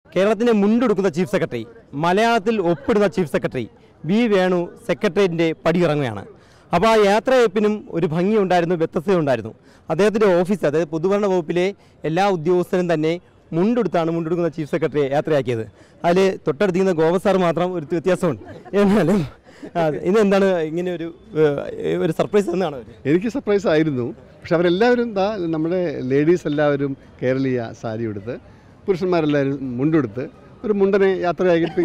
കേരളത്തിൻ്റെ മുണ്ടെടുക്കുന്ന chief secretary മലയാളത്തിൽ ഒപ്പിടുന്ന ചീഫ് സെക്രട്ടറി വി വേണു സെക്രട്ടേറിയറ്റിൻ്റെ പടിയിറങ്ങുകയാണ് അപ്പോൾ ആ യാത്രയപ്പിനും ഒരു ഭംഗിയുണ്ടായിരുന്നു വ്യത്യസ്തതയുണ്ടായിരുന്നു അദ്ദേഹത്തിൻ്റെ ഓഫീസ് അതായത് പൊതുഭരണ വകുപ്പിലെ എല്ലാ ഉദ്യോഗസ്ഥരും തന്നെ മുണ്ടെടുത്താണ് മുണ്ടെടുക്കുന്ന ചീഫ് സെക്രട്ടറിയെ യാത്രയാക്കിയത് അതിൽ തൊട്ടടുത്തിരിക്കുന്ന ഗോവ സാർ മാത്രം ഒരു വ്യത്യാസമുണ്ട് എന്നാലും ആ, ഇതെന്താണ് ഇങ്ങനെ ഒരു ഏഹ്, ഒരു സർപ്രൈസ് എന്നാണ് അവർ എനിക്ക് സർപ്രൈസ് ആയിരുന്നു പക്ഷെ അവരെല്ലാവരും ദാ നമ്മുടെ ലേഡീസ് എല്ലാവരും കേരളീയ സാരി ഉടുത്ത് പുരുഷന്മാരെല്ലാവരും മുണ്ടെടുത്ത് ഒരു മുണ്ടനെ യാത്രയാക്കി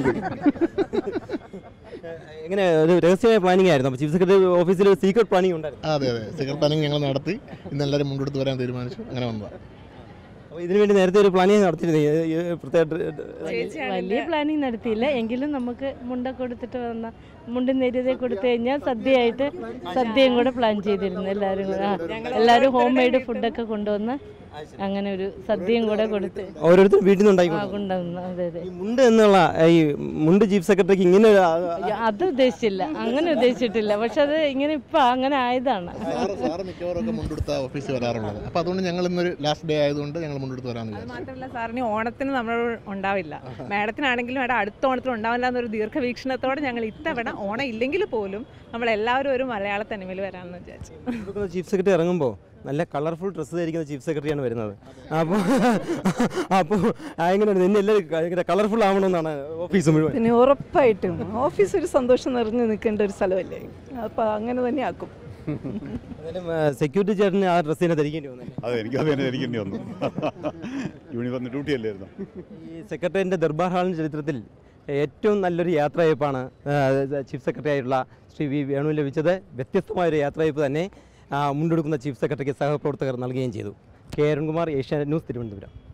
എങ്ങനെ ഒരു രഹസ്യമായ പ്ലാനിംഗ് ആയിരുന്നു അപ്പോൾ ചീഫ് സെക്രട്ടറി ഓഫീസിൽ സീക്രട്ട് പ്ലാനിംഗ് ഉണ്ടായിരുന്നു അതെ അതെ സിഗരറ്റ് പ്ലാനിങ് ഞങ്ങൾ നടത്തി ഇന്ന് എല്ലാവരും മുണ്ടെടുത്ത് വരാൻ തീരുമാനിച്ചു അങ്ങനെ വന്നതാണ് അപ്പോൾ ഇതിനു വേണ്ടി നേരത്തെ ഒരു പ്ലാനിംഗ് നടത്തിയിരുന്നു ഈ- ഈ പ്രത്യേക വലിയ പ്ലാനിങ് നടത്തിയില്ല എങ്കിലും നമുക്ക് മുണ്ട കൊടുത്തിട്ട് വന്ന മുണ്ടും നെരുതേ കൊടുത്തു കഴിഞ്ഞാൽ സദ്യയായിട്ട് സദ്യയും കൂടെ പ്ലാൻ ചെയ്തിരുന്നു എല്ലാവരും കൂടെ ആ, എല്ലാവരും ഹോം മെയ്ഡ് ഫുഡൊക്കെ കൊണ്ടുവന്ന് അങ്ങനെ ഒരു സദ്യയും കൂടെ കൊടുത്ത് ഓരോരുത്തരും വീട്ടിൽ നിന്ന് ആ ഉണ്ടായിക്കൊണ്ട് കൊണ്ടുവന്നു അതെ അതെ ഈ മുണ്ട് എന്നുള്ള ഈ മുണ്ട് ചീഫ് സെക്രട്ടറിക്ക് ഇങ്ങനെ ഒരു ആ- അയ്യോ, അത് ഉദ്ദേശിച്ചില്ല അങ്ങനെ ഉദ്ദേശിച്ചിട്ടില്ല പക്ഷെ അത് ഇങ്ങനെ ഇപ്പൊ അങ്ങനെ ആയതാണ് സാറ് സാറ് മിക്കവാറും ഒക്കെ മുണ്ടെടുത്ത ഓഫീസിൽ വരാറുള്ളത് അപ്പോൾ അതുകൊണ്ട് ഞങ്ങൾ ഇന്നൊരു ലാസ്റ്റ് ഡേ ആയതുകൊണ്ട് ഞങ്ങൾ മുണ്ടെടുത്ത് വരാമെന്ന് അത് വിചാരിച്ചു മാത്രമല്ല സാറിന് ഓണത്തിന് നമ്മൾ ഉണ്ടാവില്ല മാഡത്തിനാണെങ്കിലും അവിടെ അടുത്ത ഓണത്തിന് ഉണ്ടാവില്ല എന്നൊരു ദീർഘവീക്ഷണത്തോടെ ഞങ്ങൾ ഇത്തവണ ഓണം ഇല്ലെങ്കിൽ പോലും നമ്മൾ എല്ലാവരും ഒരു മലയാള തനിമയിൽ വരാമെന്ന് വിചാരിച്ചു കൊടുക്കുന്ന ചീഫ് സെക്രട്ടറി ഇറങ്ങുമ്പോൾ നല്ല കളർഫുൾ ഡ്രസ്സ് ധരിക്കുന്ന ചീഫ് സെക്രട്ടറിയാണ് വരുന്നത് അപ്പോൾ അപ്പോൾ എങ്ങനെയാണ് നിന്നെ എല്ലാവരും കളർഫുൾ ആവണമെന്നാണ് ഓഫീസ് മുഴുവൻ പിന്നെ ഉറപ്പായിട്ടും ഓഫീസ് ഒരു സന്തോഷം നിറഞ്ഞു നിൽക്കേണ്ട ഒരു സ്ഥലമല്ലേ അപ്പോൾ അങ്ങനെ തന്നെ ആക്കും എന്തായാലും സെക്യൂരിറ്റി ചേട്ടന് ആ ഡ്രസ്സ് തന്നെ ധരിക്കേണ്ടി വന്നു അതെ എനിക്ക് അത് തന്നെ ധരിക്കേണ്ടി വന്നു യൂണിഫോം ഡ്യൂട്ടി അല്ലായിരുന്നു ഈ സെക്രട്ടറിൻ്റെ ദർബാർ ഹാളിൻ്റെ ചരിത്രത്തിൽ ഏറ്റവും നല്ലൊരു യാത്രയയപ്പാണ് ആ, ചീഫ് സെക്രട്ടറി ആയിട്ടുള്ള ശ്രീ വി വേണു ലഭിച്ചത് വ്യത്യസ്തമായൊരു യാത്രയയപ്പ് തന്നെ ആ, മുണ്ടെടുക്കുന്ന ചീഫ് സെക്രട്ടറിക്ക് സഹപ്രവർത്തകർ നൽകുകയും ചെയ്തു കെ അരുൺകുമാർ ഏഷ്യാനെറ്റ് ന്യൂസ് തിരുവനന്തപുരം